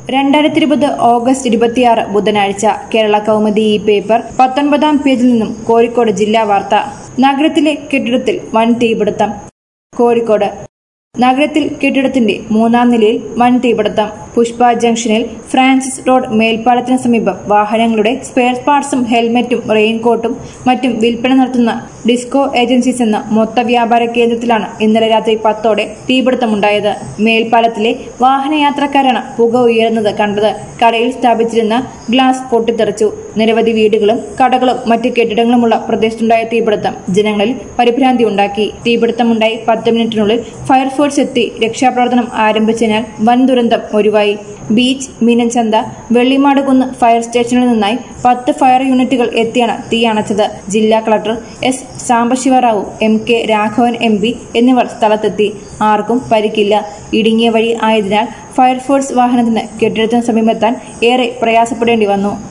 രണ്ടായിരത്തി ഇരുപത് ഓഗസ്റ്റ് ഇരുപത്തിയാറ് ബുധനാഴ്ച കേരള കൗമുദി ഈ പേപ്പർ പത്തൊൻപതാം പേജിൽ നിന്നും കോഴിക്കോട് ജില്ലാ വാർത്ത നഗരത്തിലെ കെട്ടിടത്തിൽ വൻ തീപിടുത്തം കോഴിക്കോട് നഗരത്തിൽ കെട്ടിടത്തിന്റെ മൂന്നാം നിലയിൽ വൻ തീപിടുത്തം പുഷ്പ ജംഗ്ഷനിൽ ഫ്രാൻസിസ് റോഡ് മേൽപ്പാലത്തിന് സമീപം വാഹനങ്ങളുടെ സ്പെയർ പാർട്സും ഹെൽമറ്റും റെയിൻകോട്ടും മറ്റും വിൽപ്പന നടത്തുന്ന ഡിസ്കോ ഏജൻസീസ് എന്ന മൊത്ത വ്യാപാര കേന്ദ്രത്തിലാണ് ഇന്നലെ രാത്രി പത്തോടെ തീപിടുത്തമുണ്ടായത് മേൽപ്പാലത്തിലെ വാഹനയാത്രക്കാരാണ് പുക ഉയരുന്നത് കണ്ടത് കടയിൽ സ്ഥാപിച്ചിരുന്ന ഗ്ലാസ് പൊട്ടിത്തെറിച്ചു നിരവധി വീടുകളും കടകളും മറ്റ് കെട്ടിടങ്ങളുമുള്ള പ്രദേശത്തുണ്ടായ തീപിടുത്തം ജനങ്ങളിൽ പരിഭ്രാന്തി ഉണ്ടാക്കി തീപിടുത്തമുണ്ടായി പത്ത് മിനിറ്റിനുള്ളിൽ ഫയർഫോഴ്സ് എത്തി രക്ഷാപ്രവർത്തനം ആരംഭിച്ചതിനാൽ വൻ ദുരന്തം ഒഴിവായി ബീച്ച് മീനൻചന്ത വെള്ളിമാടുകുന്ന് ഫയർ സ്റ്റേഷനിൽ നിന്നായി പത്ത് ഫയർ യൂണിറ്റുകൾ എത്തിയാണ് തീ അണച്ചത് ജില്ലാ collector S Sambasiva Rao M K Raghavan M P എന്നിവർ സ്ഥലത്തെത്തി ആർക്കും പരിക്കില്ല ഇടുങ്ങിയ വഴി ആയതിനാൽ ഫയർഫോഴ്സ് വാഹനത്തിന് കെട്ടിടത്തിന് സമീപമെത്താൻ ഏറെ പ്രയാസപ്പെടേണ്ടി വന്നു